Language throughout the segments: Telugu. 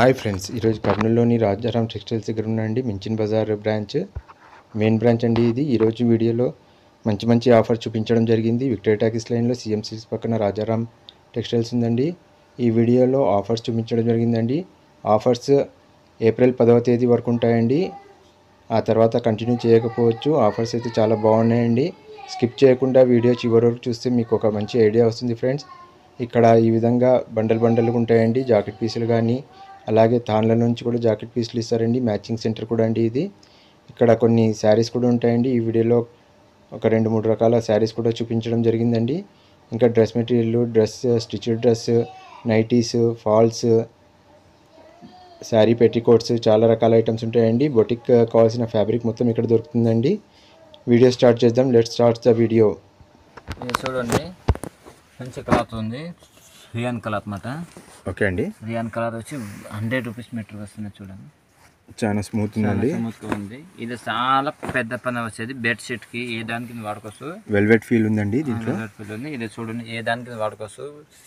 హాయ్ ఫ్రెండ్స్ ఈరోజు కర్నూలులోని రాజారాం టెక్స్టైల్స్ దగ్గర ఉండండి మించిన్ బజార్ బ్రాంచ్ మెయిన్ బ్రాంచ్ అండి ఇది ఈరోజు వీడియోలో మంచి మంచి ఆఫర్ చూపించడం జరిగింది విక్టోరియా టాకీస్ లైన్లో సీఎం సిరీస్ పక్కన రాజారాం టెక్స్టైల్స్ ఉందండి ఈ వీడియోలో ఆఫర్స్ చూపించడం జరిగిందండి ఆఫర్స్ ఏప్రిల్ పదవ తేదీ వరకు ఉంటాయండి ఆ తర్వాత కంటిన్యూ చేయకపోవచ్చు ఆఫర్స్ అయితే చాలా బాగున్నాయండి స్కిప్ చేయకుండా వీడియో చివరి వరకు చూస్తే మీకు ఒక మంచి ఐడియా వస్తుంది ఫ్రెండ్స్ ఇక్కడ ఈ విధంగా బండల్ బండల్గా ఉంటాయండి జాకెట్ పీసులు కానీ అలాగే తాన్ల నుంచి కూడా జాకెట్ పీసులు ఇస్తారండి మ్యాచింగ్ సెంటర్ కూడా అండి ఇది ఇక్కడ కొన్ని శారీస్ కూడా ఉంటాయండి ఈ వీడియోలో ఒక రెండు మూడు రకాల శారీస్ కూడా చూపించడం జరిగిందండి ఇంకా dress material dress stitched dress nighties falls sari petticoats చాలా రకాల ఐటమ్స్ ఉంటాయండి బొటిక్ కావాల్సిన ఫ్యాబ్రిక్ మొత్తం ఇక్కడ దొరుకుతుందండి వీడియో స్టార్ట్ చేద్దాం లెట్ స్టార్ట్ ద వీడియో ఇది చూడండి మంచి క్లాత్ ఉంది రియాన్ క్లాత్ మాట ఓకే అండి రియాన్ క్లాత్ వచ్చి హండ్రెడ్ రూపీస్ మీటర్ వస్తుంది చూడండి చాలా స్మూత్ చాలా ఉందండి స్మూత్గా ఉంది ఇది చాలా పెద్ద పని వచ్చేది బెడ్ షీట్ కి ఏ దానికి ఇది వాడుకోవచ్చు వెల్వెట్ ఫీల్ ఉందండి దీంట్లో Velvet feel ఉంది ఇది చూడండి ఏ దానికి ఇది వాడుకోవచ్చు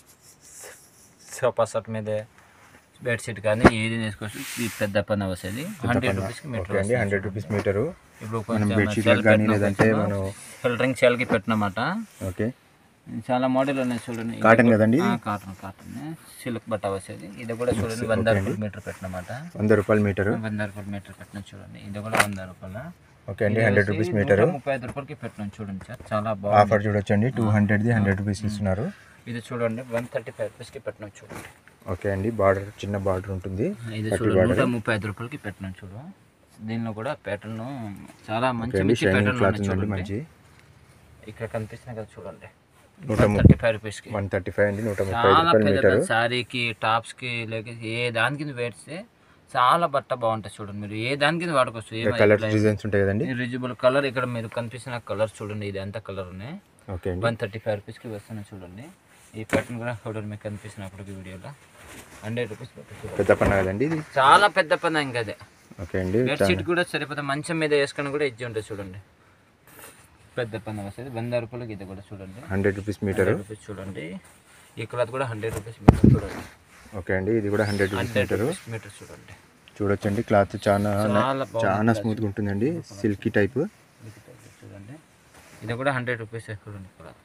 సోఫా సెట్ మీద బెడ్ షీట్ కానీ ఏది వేసుకోవచ్చు ఇది పెద్ద పని వచ్చేది హండ్రెడ్ రూపీస్కి మీటర్ ఓకే అండి హండ్రెడ్ రూపీస్ మీటరు ఇప్పుడు మనం కొంచెం బెడ్షీట్ కానీ లేదంటే మనం ఫిల్టరింగ్ సెల్కి పెట్టినమాట ఓకే చాలా మోడల్ ఉన్నాయి చూడండి ఇది కాటన్ కూడా- కదండి ఆ, కాటన్ కాటన్ సిల్క్ బట్ట వచ్చేది ఇది కూడా చూడండి వంద రూపాయలు మీటర్ పెట్టినమాట వంద రూపాయల మీటరు వంద రూపాయలు మీటర్ పెట్టిన చూడండి ఇది కూడా వంద రూపాయల ఓకే అండి హండ్రెడ్ రూపీస్ మీటరు ముప్పై ఐదు రూపాయలకి పెట్టినాం చూడండి సార్ చాలా బాగుంది ఆఫర్ చూడొచ్చండి టూ హండ్రెడ్ది హండ్రెడ్ రూపీస్ ఇస్తున్నారు ఇది చూడండి వన్ థర్టీ ఫైవ్ రూపీస్కి పెట్టినాం చూడండి ఓకే అండి బార్డర్ చిన్న బార్డర్ ఉంటుంది ఇది చూడండి నూట ముప్పై ఐదు రూపాయలకి పెట్టినాం చూడు దీనిలో కూడా ప్యాటర్న్ చాలా మంచి అండి మంచి షైనింగ్ ప్యాటర్న్ క్లాత్ ఉన్నాయి ఉందండి చూడండి మంచి ఇక్కడ కనిపిస్తున్నాయి కదా చూడండి నూట థర్టీ ఫైవ్ రూపీస్కి వన్ థర్టీ ఫైవ్ అండి నూట ముప్పై ఐదు చాలా రూపాయల పెద్ద మీటరు పెద్ద శారీకి టాప్స్కి లేక ఏ దాని కింద వేస్తే చాలా బట్ట బాగుంటుంది చూడండి మీరు ఏ దాని కింద వాడుకోవచ్చు కలర్ డిజైన్స్ ఉంటాయి కదండి రిజిబుల్ కలర్ ఇక్కడ మీరు కనిపిస్తున్న కలర్ చూడండి ఇది ఎంత కలర్ ఉన్నాయి ఓకే అండి వన్ థర్టీ ఫైవ్ రూపీస్కి వస్తున్నాయి చూడండి ఈ ప్యాటర్న్ కూడా చూడండి మీకు కనిపిస్తున్నప్పుడు వీడియోలో హండ్రెడ్ రూపీస్ పెట్టచ్చు పెద్ద పన్న కదండి ఇది చాలా పెద్ద పని ఇంకా అదే ఓకే అండి బెడ్ షీట్ కూడా సరిపోతే మంచం మీద వేసుకొని కూడా ఇచ్చి ఉంటుంది చూడండి పెద్ద పని వస్తుంది వంద రూపాయలకి ఇది కూడా చూడండి hundred rupees metre hundred rupees చూడండి ఈ క్లాత్ కూడా హండ్రెడ్ రూపీస్ మీటర్ చూడండి ఓకే అండి ఇది కూడా hundred rupees hundred metre rupees metre చూడండి చూడొచ్చండి క్లాత్ చాలా చాలా బాగుంది చాలా స్మూత్గా ఉంటుందండి సిల్కీ టైప్ ఇది చూడండి ఇది కూడా హండ్రెడ్ రూపీస్ చూడండి క్లాత్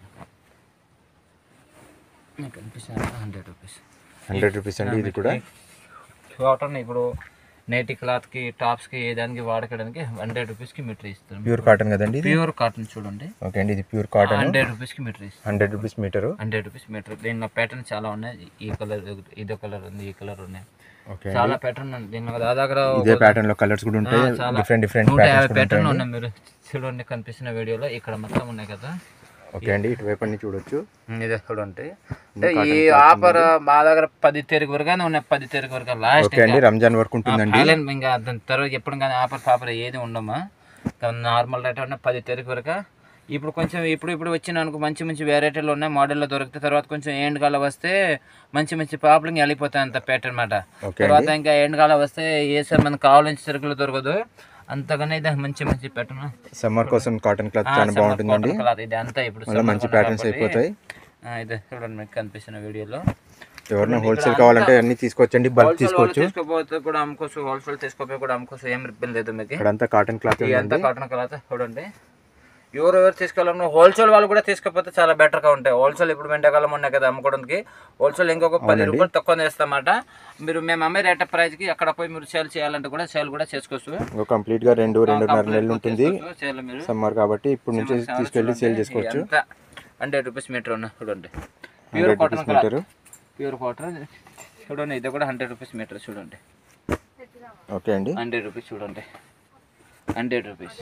మీకు కనిపిస్తుంది హండ్రెడ్ రూపీస్ హండ్రెడ్ రూపీస్ అండి ఇది కూడా కాటన్ ఇప్పుడు నేటి క్లాత్కి టాప్స్కి ఏ దానికి వాడుకోవడానికి హండ్రెడ్ రూపీస్కి మీటర్ ఇస్తాం ప్యూర్ కాటన్ కదండి ఇది ప్యూర్ కాటన్ చూడండి ఓకే అండి ఇది ప్యూర్ కాటన్ హండ్రెడ్ రూపీస్కి మీటర్ ఇస్తాం hundred rupees metre hundred rupees metre దీనిలో ప్యాటర్న్ చాలా ఉన్నాయి ఈ కలర్ ఇదో కలర్ ఉంది ఈ కలర్ ఉన్నాయి ఓకే చాలా ప్యాటర్న్ ఉంది దీనిలో దాదాపు ఇదే ప్యాటర్న్ లో కలర్స్ కూడా ఉంటాయి చాలా. డిఫరెంట్ డిఫరెంట్ నూట యాభై ప్యాటర్న్స్ కూడా ప్యాటర్న్ ఉంటాయి ఉన్నాయి మీరు చూడండి కనిపిస్తున్న వీడియోలో ఇక్కడ మొత్తం ఉన్నాయి కదా ఓకే అండి ఇటువైపు అన్ని చూడొచ్చు ఇది ఎక్కడ ఉంటాయి అంటే ఈ ఆఫర్ మా దగ్గర పది తేదీ వరకునే ఉన్నాయి పది తేదీ వరకు లాస్ట్ ఓకే అండి రంజాన్ వరకు ఉంటుందండి ఇంకా దాని తర్వాత ఎప్పుడు కానీ ఆఫర్ పాపర్ ఏది ఉండమా నార్మల్ రేట్ ఉన్నాయి పది తేదీ వరకు ఇప్పుడు కొంచెం ఇప్పుడు ఇప్పుడు వచ్చిన అనుకో మంచి మంచి వెరైటీలు ఉన్నాయి మోడల్లో దొరికితే తర్వాత కొంచెం ఎండ్ కాలం వస్తే మంచి మంచి పాపులింగ్ వెళ్ళిపోతాయి అంత ప్యాటర్న్ మాట ఓకే తర్వాత ఇంకా ఎండ్ కాలం వస్తే ఏ సార్ మనకు కావాలని సరుకులు దొరకదు అంతగానే ఇది మంచి మంచి ప్యాటర్న్ సమ్మర్ కోసం కాటన్ క్లాత్ చాలా బాగుంటుందండి క్లాత్ ఇది అంతా ఇప్పుడు మళ్ళీ మంచి summer ప్యాటర్న్స్ కాబట్టి, అయిపోతాయి ఆ, ఇది చూడండి మీకు కనిపిస్తున్న వీడియోలో ఎవరైనా హోల్సేల్ కావాలంటే అన్ని తీసుకోవచ్చండి బల్క్ తీసుకోవచ్చు తీసుకోపోతే కూడా అమ్ముకోవచ్చు హోల్సేల్ తీసుకోపోయి కూడా అమ్ముకోవచ్చు ఏం ఇబ్బంది లేదు మీకు ఇక్కడంతా కాటన్ క్లాత్ ఇదంతా కాటన్ క్లాత్ చూడండి ఎవరు ఎవరు తీసుకోవాలన్నా హోల్సేల్ వాళ్ళు కూడా తీసుకోకపోతే చాలా బెటర్గా ఉంటాయి హోల్సేల్ ఇప్పుడు ఎండాకాలం ఉన్నాయి కదా అమ్ముకోవడానికి హోల్సేల్ ఇంకొక పది రూపాయలు తక్కువ వేస్తామాట మీరు మేము అమ్మే రేట్ ప్రైస్కి అక్కడ పోయి మీరు సేల్ చేయాలంటే కూడా సేల్ కూడా చేసుకోవచ్చు కంప్లీట్ గా రెండు రెండున్నర నెలలు ఉంటుంది సేల్ మీరు సమ్మర్ కాబట్టి ఇప్పుడు నుంచి తీసుకెళ్ళి సేల్ చేసుకోవచ్చు ఎంత హండ్రెడ్ రూపీస్ మీటర్ ఉన్న చూడండి pure hundred cotton rupees metre pure cotton చూడండి ఇది కూడా హండ్రెడ్ రూపీస్ మీటర్ చూడండి ఓకే అండి హండ్రెడ్ రూపీస్ చూడండి హండ్రెడ్ రూపీస్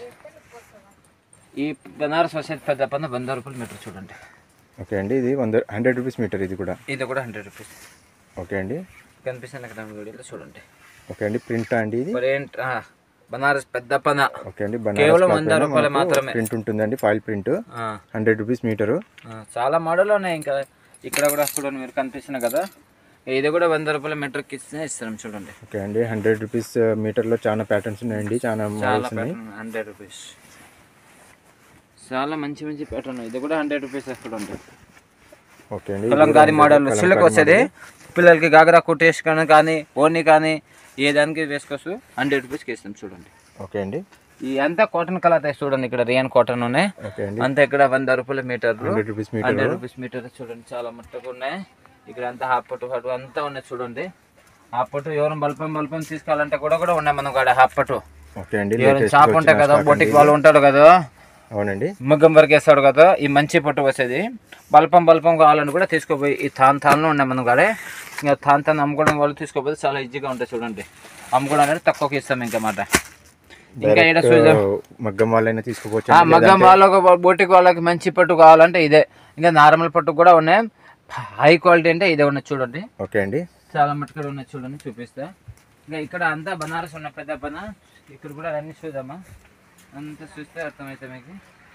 ఈ బనారస్ వచ్చేది పెద్ద పన్న వంద రూపాయలు మీటర్ చూడండి ఓకే అండి ఇది వంద హండ్రెడ్ రూపీస్ మీటర్ ఇది కూడా ఇది కూడా హండ్రెడ్ రూపీస్ ఓకే అండి కనిపిస్తుంది కదా వీడియోలో చూడండి ఓకే అండి ప్రింట్ అండి ఇది మరి ఏంటి ఆ, బనారస్ పెద్ద పన ఓకే అండి కేవలం వంద రూపాయలు మాత్రమే ప్రింట్ ఉంటుందండి ఫాయిల్ ప్రింట్ ఆ, హండ్రెడ్ రూపీస్ మీటరు ఆ, చాలా మోడల్ ఉన్నాయి ఇంకా ఇక్కడ కూడా చూడండి మీరు కనిపిస్తుంది కదా ఇది కూడా వంద రూపాయల మీటర్కి ఇస్తే ఇస్తాం చూడండి ఓకే అండి హండ్రెడ్ రూపీస్ మీటర్లో చాలా ప్యాటర్న్స్ ఉన్నాయండి చాలా చాలా మోడల్స్ ఉన్నాయి ప్యాటర్న్ హండ్రెడ్ రూపీస్ చాలా మంచి మంచి ప్యాటర్న్ ఇది కూడా హండ్రెడ్ రూపీస్ చూడండి ఓకే అండి కలంకారీ మోడల్ సిల్క్ వచ్చేది పిల్లలకి గాగరా కుట్టేసుకొని కానీ ఓని కానీ ఏ దానికి వేసుకోవచ్చు హండ్రెడ్ రూపీస్కి ఇస్తాం చూడండి ఓకే అండి ఈ అంతా కాటన్ కలర్ చూడండి ఇక్కడ రియన్ కాటన్ ఉన్నాయి ఓకే అండి అంతా ఇక్కడ వంద రూపాయల metre hundred rupees metre hundred rupees metre చూడండి చాలా మట్టుకు ఉన్నాయి ఇక్కడ అంతా హాఫ్ పట్టు పట్టు అంతా ఉన్నాయి చూడండి హాఫ్ పట్టు ఎవరు బల్పం బల్పం తీసుకోవాలంటే కూడా కూడా ఉన్నాయి మనం కాడ హాఫ్ పట్టు ఓకే అండి ఎవరైనా latest షాప్ వచ్చిన ఉంటాయి కదా stock బొటిక్ అండి. వాళ్ళు ఉంటాడు కదా అవునండి మగ్గం వరకు వేస్తాడు కదా ఈ మంచి పట్టు వచ్చేది బల్పం బల్పం కావాలని కూడా తీసుకోపోయి ఈ తాన్ తాన్లో ఉన్నాయి మనం కాడే ఇంకా తాన్ తాన్ అమ్ముకోవడం వాళ్ళు తీసుకోపోతే చాలా ఈజీగా ఉంటాయి చూడండి అమ్ముకోవడం అనేది తక్కువకి ఇస్తాం ఇంకా మాట ఇంకా ఈడ Direct, చూద్దాం మగ్గం వాళ్ళైనా తీసుకోవచ్చు ఆ మగ్గం వాళ్ళకు బోటిక్ వాళ్ళకి మంచి పట్టు కావాలంటే ఇదే ఇంకా నార్మల్ పట్టు కూడా ఉన్నాయి హై క్వాలిటీ అంటే ఇదే ఉన్నాయి చూడండి ఓకే అండి చాలా మట్టుకు ఉన్నాయి చూడండి చూపిస్తా ఇంకా ఇక్కడ అంతా బనారస్ ఉన్న పెద్ద పన ఇక్కడ కూడా అన్ని చూద్దామా అంతా చూస్తే అర్థమవుతుంది మీకు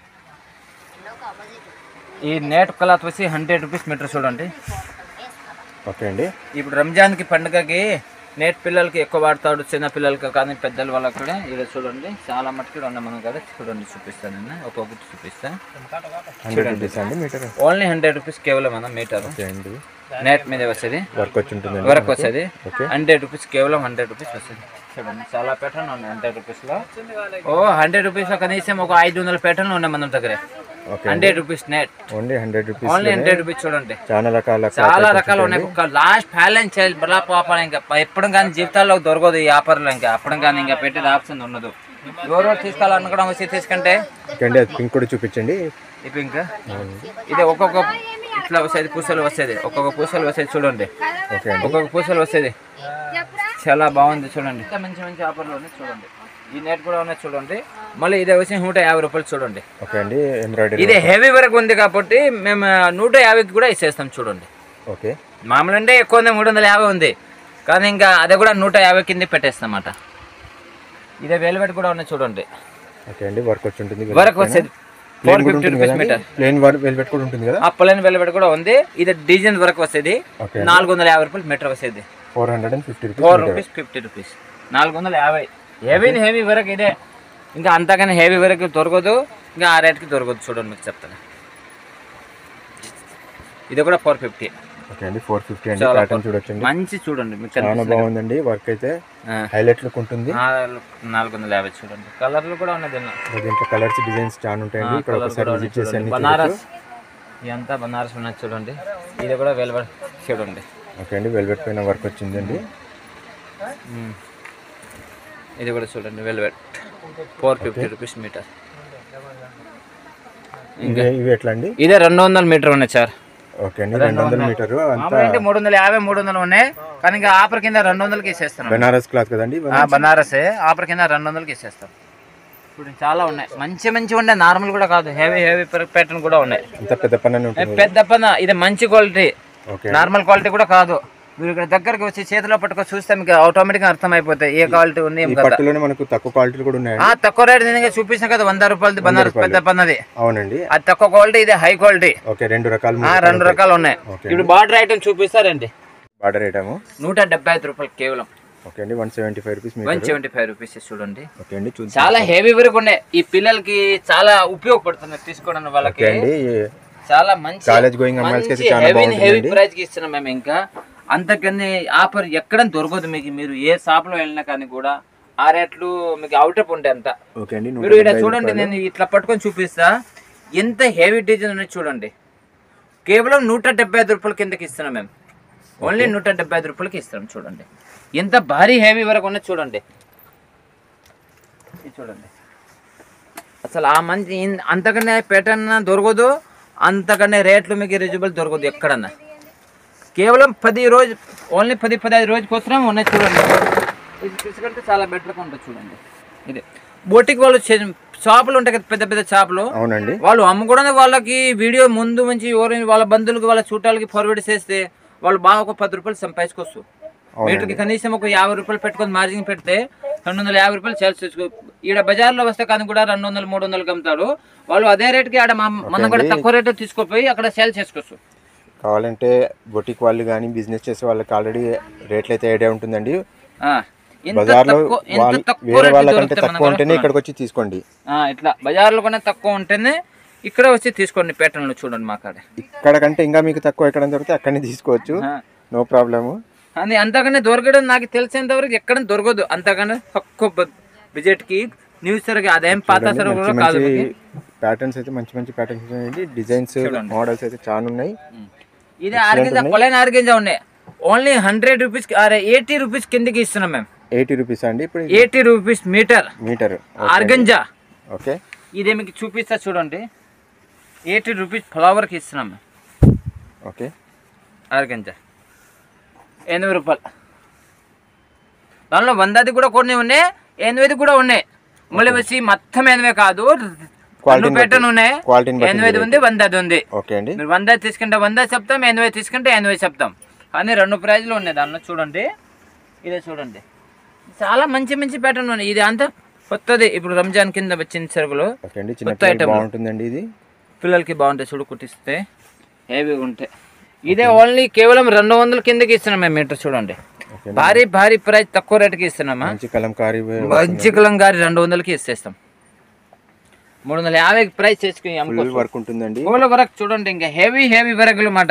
ఈ నెట్ క్లాత్ వచ్చి హండ్రెడ్ రూపీస్ మీటర్ చూడండి ఓకే అండి ఇప్పుడు రంజాన్కి పండుగకి నేట్ పిల్లలకి ఎక్కువ వాడతాడు చిన్న పిల్లలకి కానీ పెద్దల వాళ్ళకి కూడా ఇక్కడ చూడండి చాలా మట్టుకు ఉన్నాయి మనం కదా చూడండి చూపిస్తాను నేను ఒక్కొక్కటి చూపిస్తా హండ్రెడ్ రూపీస్ అండి మీటర్ ఓన్లీ హండ్రెడ్ రూపీస్ కేవలం మనం మీటర్ ఓకే అండి నెట్ మీద వచ్చేది వర్క్ వచ్చి ఉంటుందండి వరకు వచ్చేది ఓకే హండ్రెడ్ రూపీస్ కేవలం హండ్రెడ్ రూపీస్ వస్తుంది చూడండి చాలా ప్యాటర్న్ ఉన్నాయి హండ్రెడ్ రూపీస్ లో ఓ హండ్రెడ్ రూపీస్ లో కనీసం ఒక ఐదు వందల ప్యాటర్న్ ఉన్నాయి మన దగ్గర okay hundred rupees net only hundred rupees only hundred rupees చూడండి చాలా రకాల చాలా రకాలు ఉన్నాయి ఒక లాస్ట్ బ్యాలెన్స్ చేయాలి బలా పాప ఇంకా ఎప్పుడు కానీ జీవితాల్లో దొరకదు ఈ ఆఫర్లో ఇంకా అప్పుడు కానీ ఇంకా పెట్టేది ఆప్షన్ ఉండదు ఎవరో తీసుకోవాలనుకోవడం వచ్చి తీసుకుంటే ఓకే అండి అది పింక్ కూడా చూపించండి ఇప్పుడు ఇంకా ఇది ఒక్కొక్క ఇట్లా వచ్చేది పూసలు వచ్చేది ఒక్కొక్క పూసలు వచ్చేది చూడండి ఓకే అండి ఒక్కొక్క పూసలు వచ్చేది చాలా బాగుంది చూడండి ఇంకా మంచి మంచి ఆఫర్లు ఉన్నాయి చూడండి ఈ నెట్ కూడా ఉన్నాయి చూడండి మళ్ళీ ఇదే వచ్చి నూట యాభై రూపాయలు చూడండి ఓకే అండి ఎంబ్రాయిడరీ ఇది హెవీ వరకు ఉంది కాబట్టి మేము నూట యాభైకి కూడా ఇచ్చేస్తాం చూడండి ఓకే మామూలు అంటే ఎక్కువ ఉంది మూడు వందల యాభై ఉంది కానీ ఇంకా అది కూడా నూట యాభై కింద పెట్టేస్తాం అన్నమాట ఇదే వెల్వెట్ కూడా ఉన్నాయి చూడండి ఓకే అండి వర్క్ వచ్చి ఉంటుంది వరకు వచ్చేది four fifty rupees metre plain velvet కూడా ఉంటుంది కదా ఆ ప్లెయిన్ వెల్వెట్ కూడా ఉంది ఇది డిజైన్ వరకు వస్తుంది ఓకే నాలుగు వందల యాభై రూపాయలు మీటర్ వస్తుంది four hundred and fifty rupees four rupees fifty rupees నాలుగు వందల యాభై హెవీ హెవీ వరకు ఇదే ఇంకా అంతకన్నా హెవీ వరకు దొరకదు ఇంకా ఆ రేట్కి దొరకదు చూడండి మీకు చెప్తాను ఇది కూడా ఫోర్ ఫిఫ్టీ ఓకే అండి ఫోర్ ఫిఫ్టీ అండి చాలా ప్యాటర్న్ చూడొచ్చండి మంచి చూడండి మీకు చాలా కనిపిస్తుంది బాగుందండి వర్క్ అయితే ఆ, హైలైట్ లుక్ ఉంటుంది నాలుగు నాలుగు వందల యాభై చూడండి కలర్లు కూడా ఉన్నాయి దీనిలో దీంట్లో కలర్స్ డిజైన్స్ చాలా ఉంటాయండి ఇక్కడ కలర్ ఒకసారి కూడా విజిట్ ఉన్నాయి చేసి చూడండి అన్ని బనారస్ ఇదంతా బనారస్ ఉన్నది చూడండి ఇది కూడా వెల్వెట్ చూడండి ఓకే అండి వెల్వెట్ పైన వర్క్ వచ్చిందండి మ్మ్. ఇది కూడా చూడండి velvet four fifty rupees metre ఇంకా ఇవి ఎట్లా అండి ఇదే రెండు వందల మీటర్ ఉన్నాయి సార్ ఓకే అండి రెండు వందల మీటర్ అంతా మామూలు అంటే మూడు వందల యాభై మూడు వందలు ఉన్నాయి కానీ ఇంకా ఆఫర్ కింద రెండు వందలకి ఇచ్చేస్తున్నాం బెనారస్ క్లాత్ కదండి ఆ, బనారసే ఆఫర్ కింద రెండు వందలకి ఇచ్చేస్తాం చూడండి చాలా ఉన్నాయి మంచి మంచి ఉన్నాయి నార్మల్ కూడా కాదు హెవీ హెవీ ప్యాటర్న్ కూడా ఉన్నాయి అంత పెద్ద పని ఉంటుంది పెద్ద పన ఇది మంచి క్వాలిటీ ఓకే నార్మల్ క్వాలిటీ కూడా కాదు మీరు ఇక్కడ దగ్గరకు వచ్చి చేతిలో పట్టుకొని చూస్తే మీకు ఆటోమేటిక్గా అర్థమైపోతాయి ఏ క్వాలిటీ ఉంది ఏం ఈ కదా పట్టులోనే మనకు తక్కువ క్వాలిటీలు కూడా ఉన్నాయండి ఆ తక్కువ రేట్ నేను చూపించిన కదా వంద రూపాయలది బనారస్ పెద్ద పన్నది అవునండి అది తక్కువ క్వాలిటీ ఇది హై క్వాలిటీ ఓకే రెండు రకాలు ఆ రెండు రకాలు ఉన్నాయి ఓకే. ఇప్పుడు బార్డర్ ఐటమ్ చూపిస్తారండి బార్డర్ ఐటమ్ నూట డెబ్బై ఐదు రూపాయలు కేవలం ఓకే అండి one seventy five rupees one metre seventy five rupees చూడండి ఓకే అండి చూద్దాం చాలా హెవీ వరకు ఉన్నాయి ఈ పిల్లలకి చాలా ఉపయోగపడుతుంది తీసుకోవడం వాళ్ళకి ఓకే అండి చాలా మంచి కాలేజ్ గోయింగ్ అమ్మాయిలకి అయితే చాలా హెవీ హెవీ బాగుంటుందండి ప్రైస్ కి ఇస్తున్నాం మేము ఇంకా అంతకన్నా ఆఫర్ ఎక్కడ దొరకదు మీకు మీరు ఏ షాప్ లో వెళ్ళినా కానీ కూడా ఆ రేట్లు మీకు అవుటప్ ఉంటాయి అంత ఓకే అండి మీరు ఇక్కడ చూడండి నేను ఇట్లా పట్టుకొని చూపిస్తా ఎంత హెవీ డిజైన్ ఉన్నాయి చూడండి కేవలం నూట డెబ్బై ఐదు రూపాయల కిందకి ఇస్తున్నాం మేము ఓన్లీ నూట డెబ్బై ఐదు రూపాయలకి ఇస్తున్నాం చూడండి ఎంత భారీ హెవీ వరకు ఉన్నది చూడండి ఇది చూడండి అసలు ఆ మంచి ఇన్- అంతకన్నా ప్యాటర్న్ దొరకదు అంతకన్నా రేట్లు మీకు రిజబుల్ దొరకదు ఎక్కడన్నా కేవలం పది రోజు ఓన్లీ పది పదహైదు రోజుకి వస్తున్నాం ఉన్నాయి చూడండి ఇది తీసుకుంటే చాలా బెటర్గా ఉంటుంది చూడండి ఇది బోటికి వాళ్ళు చే- షాపులు ఉంటాయి కదా పెద్ద పెద్ద షాపులు అవునండి వాళ్ళు అమ్ముకోవడానికి వాళ్ళకి వీడియో ముందు నుంచి ఎవరు వాళ్ళ బంధువులకి వాళ్ళ చుట్టాలకి ఫార్వర్డ్ చేస్తే వాళ్ళు బాగా ఒక పది రూపాయలు సంపాదించుకోవచ్చు మీటర్కి కనీసం ఒక యాభై రూపాయలు పెట్టుకొని మార్జిన్ పెడితే రెండు వందల యాభై రూపాయలు సేల్స్ చేసుకో ఈడ బజార్లో వస్తే కానీ కూడా రెండు వందలు మూడు వందలకి అమ్ముతాడు వాళ్ళు అదే రేట్కి ఆడ మా- మనం కూడా తక్కువ రేట్ తీసుకుపోయి అక్కడ సేల్ చేసుకోవచ్చు కావాలంటే బొటిక్ వాళ్ళు కానీ బిజినెస్ చేసే వాళ్ళకి ఆల్రెడీ రేట్లు అయితే ఐడియా ఉంటుందండి ఆ, ఎంత బజార్లో తక్కువ ఎంత వాళ్ళు తక్కువ వేరే రేట్కి వాళ్ళకంటే దొరుకుతాయి మన తక్కువ ఉంటేనే దగ్గర. ఇక్కడికి వచ్చి తీసుకోండి ఆ, ఇట్లా బజార్లో కూడా తక్కువ ఉంటేనే ఇక్కడ వచ్చి తీసుకోండి పేటర్న్లు చూడండి మా కాడ ఇక్కడ కంటే ఇంకా మీకు తక్కువ ఎక్కడ దొరికితే అక్కడనే తీసుకోవచ్చు ఆ. నో ప్రాబ్లము అది అంతకన్నా దొరకడం నాకు తెలిసేంత వరకు ఎక్కడ దొరకదు అంతకన్నా తక్కువ బడ్జెట్ కి న్యూస్ సరిగా అదేం పాత సరుకు కూడా కాదు మంచి మీకు. ప్యాటర్న్స్ అయితే మంచి మంచి ప్యాటర్న్స్ ఉన్నాయండి డిజైన్స్ మోడల్స్ అయితే చాలా ఉన్నాయి ఇది ఆర్గంజా కొలైన ఆర్గంజా ఉన్నాయి ఓన్లీ హండ్రెడ్ రూపీస్ అరే ఎయిటీ రూపీస్ కిందకి ఇస్తున్నాం మేము ఎయిటీ రూపీస్ అండి ఇప్పుడు eighty rupees metre metre organza okay ఇదే మీకు చూపిస్తా చూడండి ఎయిటీ రూపీస్ ఫ్లవర్కి ఇస్తున్నాం మేము ఓకే ఆర్గంజా ఎనిమిది రూపాయలు దానిలో వందది కూడా కొన్ని ఉన్నాయి ఎనిమిది కూడా ఉన్నాయి మళ్ళీ వచ్చి మొత్తం ఎనిమిది కాదు Quality రెండు ప్యాటర్న్ ఉన్నాయి క్వాలిటీని బట్టి ఎనిమిది ఉంది వందది ఉంది ఓకే అండి మీరు వంద తీసుకుంటే వంద చెప్తాం ఎనభై తీసుకుంటే ఎనభై చెప్తాం కానీ రెండు ప్రైజ్లు ఉన్నాయి దానిలో చూడండి ఇదే చూడండి చాలా మంచి మంచి ప్యాటర్న్ ఉన్నాయి ఇది అంతా కొత్తది ఇప్పుడు రంజాన్ కింద వచ్చిన సరుకులు ఓకే అండి చిన్న కొత్త పిల్లలకి item. బాగుంటుందండి ఇది పిల్లలకి బాగుంటాయి చూడు కుట్టిస్తే హెవీగా ఉంటాయి ఇదే ఓన్లీ కేవలం రెండు వందల కిందకి ఇస్తున్నాం మేము మీటర్ చూడండి ఓకే భారీ భారీ ప్రైస్ తక్కువ రేటుకి ఇస్తున్నామా మంచి కలంకారీ మంచి కులం గారి రెండు వందలకి ఇచ్చేస్తాం మూడు వందల యాభైకి ప్రైస్ చేసుకుని అమ్ముకో ఫుల్ వర్క్ ఉంటుందండి పూల వరకు చూడండి ఇంకా హెవీ హెవీ వరకులు మాట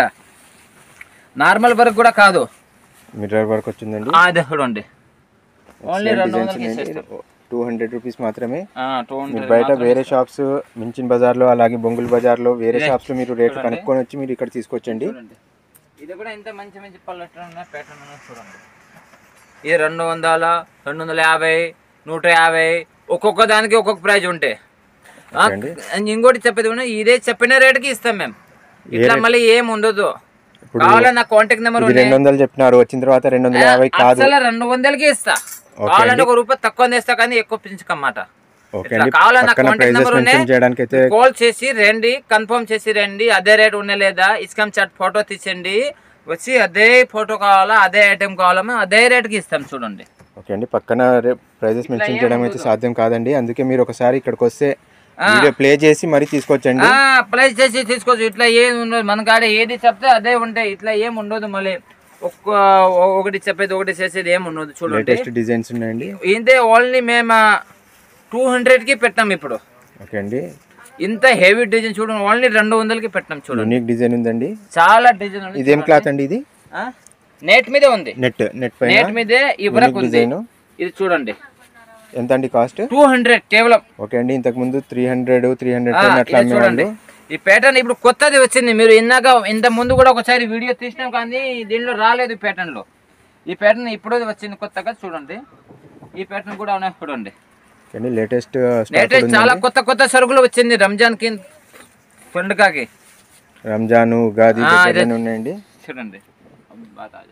నార్మల్ వరకు కూడా కాదు మిర్రర్ వర్క్ వచ్చిందండి ఆ, అదే చూడండి ఓన్లీ రెండు డిజైన్స్ వందలకి ఉన్నాయండి ఇచ్చేస్తాం టూ హండ్రెడ్ రూపీస్ మాత్రమే టూ మీరు హండ్రెడ్ బయట వేరే షాప్స్ మించిన బజార్లో అలాగే బొంగుల్ బజార్లో వేరే షాప్స్ లో మీరు రేట్లు కనుక్కొని వచ్చి మీరు ఇక్కడ తీసుకొచ్చండి చూడండి ఇది కూడా ఇంత మంచి మంచి పల్లెటూరు ఉన్నాయి ప్యాటర్న్ ఉన్నాయి చూడండి ఇది రెండు వందల రెండు వందల యాభై నూట యాభై ఒక్కొక్క దానికి ఒక్కొక్క ప్రైజ్ ఉంటాయి ఆ, అండి. ఇంకోటి చెప్పేది కూడా ఇదే చెప్పిన రేటుకి ఇస్తాం మేము ఇట్లా మళ్ళీ ఏం ఉండదు కావాలన్నా నా కాంటాక్ట్ నెంబర్ ఇది రెండు వందలు చెప్పినారు వచ్చిన తర్వాత రెండు వందల యాభై కాదు అసలు రెండు వందలకి ఇస్తా కావాలంటే ఒక రూపాయి తక్కువ ఇస్తా కానీ ఎక్కువ పెంచుకన్నమాట ఓకే ఇట్లా అండి కావాలన్నా పక్కన కాంటాక్ట్ ప్రైజెస్ నెంబర్ మెన్షన్ చేయడానికి అయితే కాల్ చేసి రండి కన్ఫర్మ్ చేసి రండి అదే రేట్ ఉన్న లేదా ఇస్కామ్ చాట్ ఫోటో తీసండి వచ్చి అదే ఫోటో కావాలా అదే ఐటెం కావాలా మేము అదే రేట్కి ఇస్తాం చూడండి ఓకే అండి పక్కన ప్రైజెస్ మెన్షన్ చేయడం అయితే సాధ్యం కాదండి అందుకే మీరు ఒకసారి ఇక్కడికి వస్తే వీడియో ప్లే చేసి మరీ తీసుకొచ్చండి ప్రైస్ చేసి తీసుకోవచ్చు ఇట్లా ఏం ఉండదు మన కాడ ఏది చెప్తే అదే ఉంటాయి ఇట్లా ఏం ఉండదు మళ్ళీ ఒక్క ఒకటి చెప్పేది ఒకటి చేసేది ఏం ఉండదు చూడండి లేటెస్ట్ డిజైన్స్ ఉన్నాయండి ఇదే ఓన్లీ మేము టూ హండ్రెడ్కి పెట్టాం ఇప్పుడు ఓకే అండి ఇంత హెవీ డిజైన్ చూడండి ఓన్లీ రెండు వందలకి పెట్టాం చూడండి యూనిక్ డిజైన్ ఉందండి చాలా డిజైన్ ఉంది ఇదేం క్లాత్ అండి ఇది నెట్ మీదే ఉంది నెట్ నెట్ పైన నెట్ మీదే ఈ వరకు ఉంది డిజైన్ ఇది చూడండి ఎంత అండి కాస్ట్ టూ హండ్రెడ్ కేవలం ఓకే అండి ఇంతకు ముందు త్రీ హండ్రెడ్ త్రీ హండ్రెడ్ ఆ, టెన్ అట్లా ఇది చూడండి అమ్మేవాళ్ళు ఈ ప్యాటర్న్ ఇప్పుడు కొత్తది వచ్చింది మీరు ఇందాక ఇంత ముందు కూడా ఒకసారి వీడియో తీసినాం కానీ దీనిలో రాలేదు ఈ ప్యాటర్న్ లో ఈ ప్యాటర్న్ ఇప్పుడు వచ్చింది కొత్తగా చూడండి ఈ ప్యాటర్న్ కూడా ఉన్నాయి చూడండి అండి లేటెస్ట్ స్టాక్ లేటెస్ట్ చాలా కొత్త కొత్త సరుకులు వచ్చింది రంజాన్ కి పండుగకి రంజాన్ ఉగాది ఆ, దగ్గరలోనే ఉన్నాయండి చూడండి అబ్బా తాజా.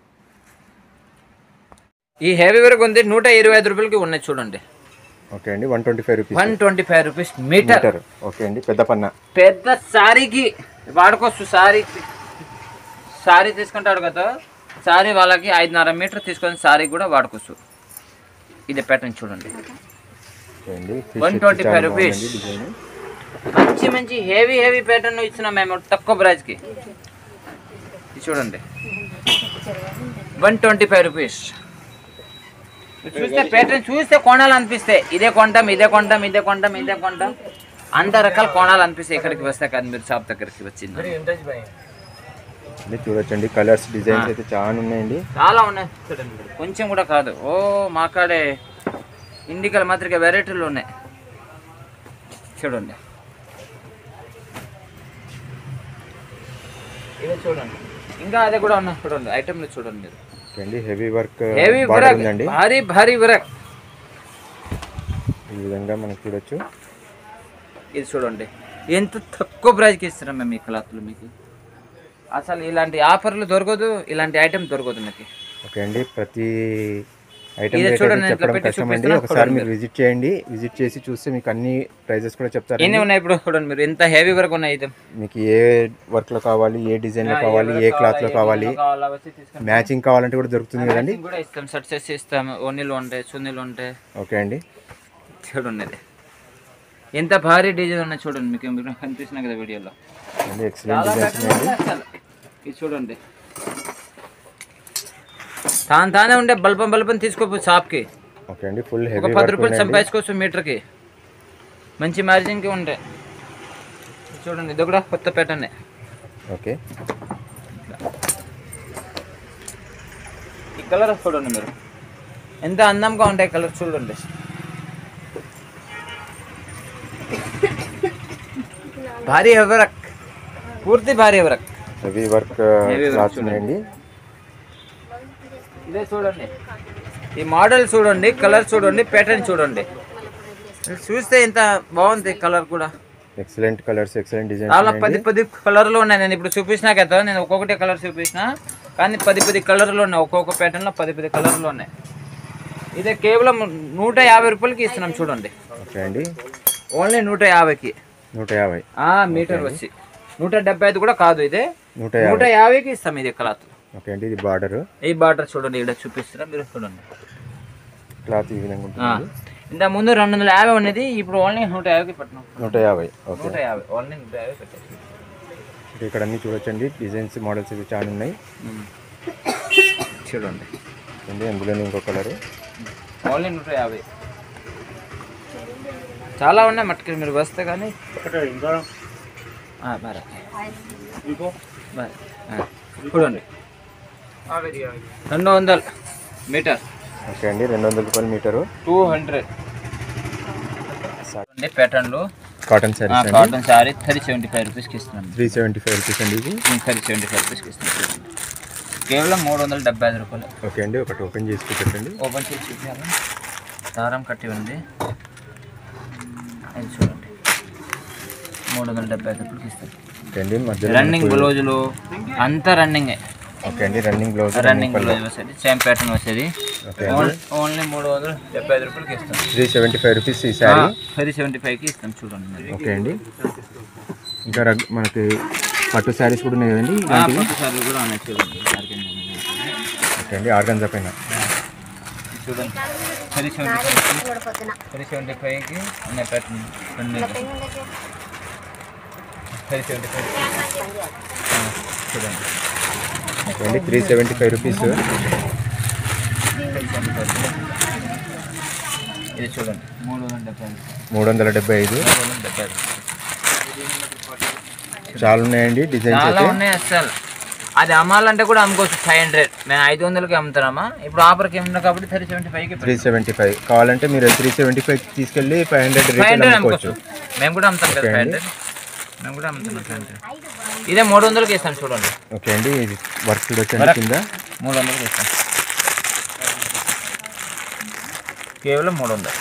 ఈ హెవీ వరకు ఉంది నూట ఇరవై ఐదు రూపాయలకి ఉన్నాయి చూడండి ఓకే అండి one twenty five rupees one twenty five rupees metre metre okay అండి పెద్ద పన్న పెద్ద సారీకి వాడుకోవచ్చు సారీ సారీ తీసుకుంటాడు కదా సారీ వాళ్ళకి ఐదున్నర మీటర్ తీసుకొని సారీ కూడా వాడుకోవచ్చు ఇది ప్యాటర్న్ చూడండి ఓకే అండి 125 rupees. డిజైన్ మంచి మంచి హెవీ హెవీ ప్యాటర్న్ ఇచ్చినాం మేము తక్కువ ప్రైస్కి ఇది చూడండి వన్ ట్వంటీ ఫైవ్ రూపీస్ చూస్తే ప్యాటర్న్ చూస్తే కొనాలి అనిపిస్తే ఇదే కొంటాం ఇదే కొంటాం ఇదే కొంటాం ఇదే కొంటాం అంత రకాల కొనాలి అనిపిస్తే ఇక్కడికి వస్తే కాదు మీరు షాప్ దగ్గరికి వచ్చింది అండి చూడొచ్చండి కలర్స్ డిజైన్స్ అయితే చాలా ఉన్నాయండి చాలా ఉన్నాయి చూడండి కొంచెం కూడా కాదు ఓ మా కాడే ఇండికల మాత్రిక వెరైటీలు ఉన్నాయి చూడండి ఇదే చూడండి ఇంకా అదే కూడా ఉన్నాయి చూడండి ఐటమ్లు చూడండి మీరు ఓకే అండి heavy work heavy border work ఉందండి భారీ భారీ వరక్ ఈ విధంగా మనం చూడొచ్చు ఇది చూడండి ఎంత తక్కువ ప్రైస్కి ఇస్తున్నాం మేము ఈ క్లాత్లు మీకు అసలు ఇలాంటి ఆఫర్లు దొరకదు ఇలాంటి ఐటమ్ దొరకదు మీకు ఓకే అండి ప్రతి ఐటమ్ ఇది రేట్ చూడండి, అయితే నేను ఇట్లా చెప్పడం పెట్టి కష్టం అండి చూపిస్తున్నా, ఒకసారి చూడండి మీరు విజిట్ చేయండి విజిట్ చేసి చూస్తే మీకు అన్ని ప్రైజెస్ కూడా చెప్తారు ఎన్ని ఉన్నాయి ఇప్పుడు చూడండి మీరు ఎంత హెవీ వరకు ఉన్నాయి ఐటమ్ మీకు ఏ వర్క్ లో కావాలి ఏ డిజైన్ లో కావాలి ఏ క్లాత్ లో కావాలి మ్యాచింగ్ కావాలంటే కూడా దొరుకుతుంది కదండి మ్యాచింగ్ కూడా ఇస్తాం సెట్ చేసి ఇస్తాం ఓనీలు ఉంటాయి చున్నీలు ఉంటాయి ఓకే అండి చూడండి ఇది ఎంత భారీ డిజైన్ ఉన్నాయి చూడండి మీకు మీకు కనిపిస్తున్నాయి కదా వీడియోలో అండి ఎక్సలెంట్ డిజైన్స్ ఉన్నాయండి అసలు. ఇది చూడండి తాను తానే ఉండే బల్బం బల్బం తీసుకోపో షాప్కి ఓకే అండి ఫుల్ ఒక హెవీ పది వర్క్ రూపాయలు ఉన్నాయండి సంపాదించుకోవచ్చు మీటర్కి మంచి మార్జిన్కి ఉంటాయి చూడండి ఇది కూడా కొత్త ప్యాటర్నే ఓకే కలర్ చూడండి మీరు ఎంత అందంగా ఉంటాయి కలర్ చూడండి భారీ ఎవరక్ పూర్తి భారీ ఎవరక్ heavy work Heavy work clothes చూడండి. ఉన్నాయండి ఇదే చూడండి ఈ మోడల్ చూడండి కలర్ చూడండి ప్యాటర్న్ చూడండి చూస్తే ఎంత బాగుంది కలర్ కూడా ఎక్సలెంట్ కలర్స్ ఎక్సలెంట్ చాలా డిజైన్స్ పది పది కలర్లు ఉన్నాయి నేను ఇప్పుడు చూపించిన కదా నేను ఒక్కొక్కటి కలర్ చూపించిన కానీ పది పది కలర్లు ఉన్నాయి ఒక్కొక్క ప్యాటర్న్లో పది పది కలర్లు ఉన్నాయి ఇదే కేవలం నూట యాభై రూపాయలకి ఇస్తున్నాం చూడండి ఓకే అండి ఓన్లీ నూట యాభైకి నూట యాభై ఆ మీటర్ వచ్చి నూట డెబ్బై ఐదు కూడా కాదు ఇదే నూట నూట యాభై యాభైకి ఇస్తాం ఇది క్లాత్ ఓకే అండి ఇది బార్డర్ ఈ బార్డర్ చూడండి ఇక్కడ చూపిస్తున్నా మీరు చూడండి క్లాత్ ఈ విధంగా ఆ. ఉంటుంది ఇంత ముందు రెండు వందల యాభై ఉన్నది ఇప్పుడు ఓన్లీ నూట యాభైకి పెట్టినాం నూట యాభై ఓకే నూట యాభై ఓన్లీ నూట యాభై పెట్టేసి ఇక్కడ అన్ని చూడొచ్చండి డిజైన్స్ మోడల్స్ ఇవి చాలా ఉన్నాయి చూడండి అండి అందులోనే ఇంకో కలర్ ఓన్లీ నూట యాభై చాలా ఉన్నాయి మట్టుకు మీరు వస్తే కానీ ఆ, మరి. మరి. ఆ, చూడండి రెండు వందలు మీటర్ ఓకే అండి రెండు వందల రూపాయల మీటరు టూ హండ్రెడ్ చూడండి ప్యాటర్న్లు కాటన్ శారీస్ అండి cotton sari thirty seventy five రూపీస్కి ఇస్తున్నాం త్రీ సెవెంటీ ఫైవ్ రూపీస్ అండి ఇది థర్టీ సెవెంటీ ఫైవ్ రూపీస్కి ఇస్తున్నాం చూడండి. కేవలం మూడు వందల డెబ్బై ఐదు రూపాయలు ఓకే అండి ఒకటి ఓపెన్ చేసి చూపించండి ఓపెన్ చేసి చూపించాలి దారం కట్టి ఉంది అది చూడండి మూడు వందల డెబ్బై ఐదు రూపాయలకి ఇస్తాం ఓకే అండి మధ్యలో రన్నింగ్ బ్లౌజులు అంతా రన్నింగ్ ఓకే అండి రన్నింగ్ బ్లౌజ్ రన్నింగ్ బ్లౌజ్ వస్తుంది సేమ్ ప్యాటర్న్ వస్తుంది ఓకే ఓన్- ఓన్లీ మూడు వందల డెబ్బై ఐదు రూపాయలకి ఇస్తాం త్రీ సెవెంటీ ఫైవ్ రూపీస్ ఈ శారీ పది సెవెంటీ ఫైవ్కి ఇస్తాం చూడండి మీరు ఓకే అండి ఇంకా రగ్- మనకి పట్టు శారీస్ కూడా ఉన్నాయి కదండి ఆ, ఇలాంటివి పట్టు సార్లు కూడా ఉన్నాయి చూడండి ఆర్గన్ ఉన్నాయి. ఓకే అండి ఆర్గన్జా పైన చూడండి పది సెవెంటీ ఫైవ్కి పది సెవెంటీ ఫైవ్కి ఉన్నాయి ప్యాటర్న్ రెండు పది సెవెంటీ ఫైవ్ చూడండి ఓకే అండి త్రీ సెవెంటీ ఫైవ్ రూపీస్ ఇది చూడండి మూడు వందల డెబ్బై ఐదు మూడు వందల డెబ్బై ఐదు మూడు వందల డెబ్బై ఐదు చాలా ఉన్నాయండి డిజైన్స్ చాలా అయితే ఉన్నాయి అసలు అది అమ్మాలంటే కూడా అమ్ముకోవచ్చు ఫైవ్ హండ్రెడ్ మేము ఐదు వందలకి అమ్ముతున్నామా ఇప్పుడు ఆఫర్కి ఏమన్నా కాబట్టి థర్టీ సెవెంటీ ఫైవ్కి త్రీ సెవెంటీ ఫైవ్ కావాలంటే మీరు త్రీ సెవెంటీ ఫైవ్ తీసుకెళ్ళి five hundred five rate hundred అమ్ముకోవచ్చు అమ్ముకోవచ్చు మేము కూడా అమ్ముతాం కదా ఓకే ఫైవ్ అండి. హండ్రెడ్ మేము కూడా అమ్ముతున్నాం ఫైవ్ హండ్రెడ్ ఇదే మూడు వందలకి ఇస్తాం చూడండి ఓకే అండి ఇది వర్క్ చూడొచ్చండి వర్క్. కింద మూడు వందలకి ఇస్తాం కేవలం మూడు వందలు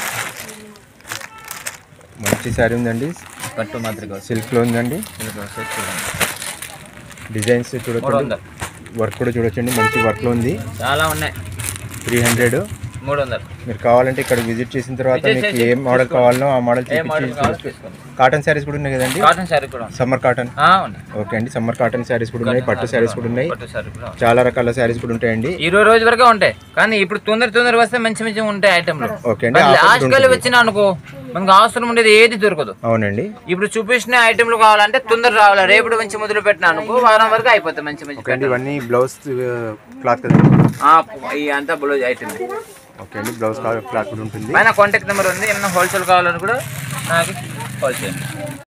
మంచి శారీ ఉందండి పట్టు మాదిరిగా వస్తుంది సిల్క్లో ఉందండి ఇది వచ్చేసి చూడండి డిజైన్స్ మూడు చూడొచ్చండి వందలు వర్క్ కూడా చూడొచ్చండి మంచి వర్క్లో ఉంది చాలా ఉన్నాయి త్రీ హండ్రెడ్ మూడు వందలు మీరు కావాలంటే ఇక్కడ విజిట్ చేసిన తర్వాత Visit మీకు చేసి ఏ మోడల్ కావాలనో ఆ మోడల్ ఏ మోడల్ కావాలో చూపించి తీసుకోండి కాటన్ శారీస్ కూడా ఉన్నాయి కదండి కాటన్ శారీ కూడా ఉంది. సమ్మర్ కాటన్ ఆ, ఉన్నాయి ఓకే అండి సమ్మర్ కాటన్ శారీస్ కూడా ఉన్నాయి పట్టు శారీస్ కూడా ఉన్నాయి పట్టు శారీ కూడా ఉంది. చాలా రకాల శారీస్ కూడా ఉంటాయండి ఇరవై రోజు వరకే ఉంటాయి కానీ ఇప్పుడు తొందర తొందర వస్తే మంచి మంచి ఉంటాయి ఐటమ్లు ఓకే అండి ఆఫర్ లాస్ట్ కూడా కల్లా ఉంటుంది. వచ్చినా అనుకో మనకు అవసరం ఉండేది ఏది దొరకదు అవునండి ఇప్పుడు చూపించిన ఐటమ్లు కావాలంటే తొందర రావాలి రేపు మంచి మొదలు పెట్టినా అనుకో వారం వరకు అయిపోతాయి మంచి మంచి ఓకే అండి ఇవన్నీ బ్లౌజ్ క్లాత్ కదండి ఆ, ఈ అంతా బ్లౌజ్ ఐటమ్ ఓకే అండి బ్లౌజ్ క్లాత్ కూడా ఉంటుంది పైన కాంటాక్ట్ నెంబర్ ఉంది ఏమైనా హోల్సేల్ కావాలని కూడా నాకు కాల్ చేయండి